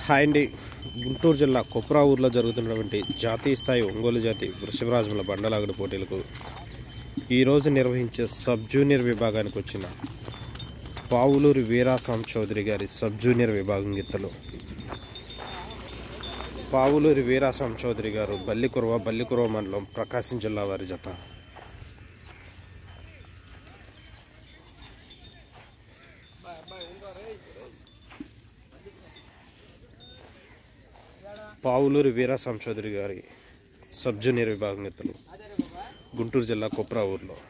hi అండి గుంటూరు జిల్లా copra ఊర్లో జరుగుతున్నటువంటి జాతీయ స్థాయి ఒంగోలు జాతి వృషభరాజుల బండలాగుడు పోటీలకు ఈరోజు నిర్వహించే సబ్ జూనియర్ విభాగానికి వచ్చిన పావులూరి వీరాసాం చౌదరి గారి సబ్ జూనియర్ విభాగం గీతలు పావులూరి వీరాసాం చౌదరి గారు బల్లికురవ బల్లికురవ మండలం ప్రకాశం జిల్లా వారి జత పావులూరి వీరాసాం చౌదరి గారి సబ్ జూనియర్ విభాగం గీతలు గుంటూరు జిల్లా కొప్రా ఊర్లో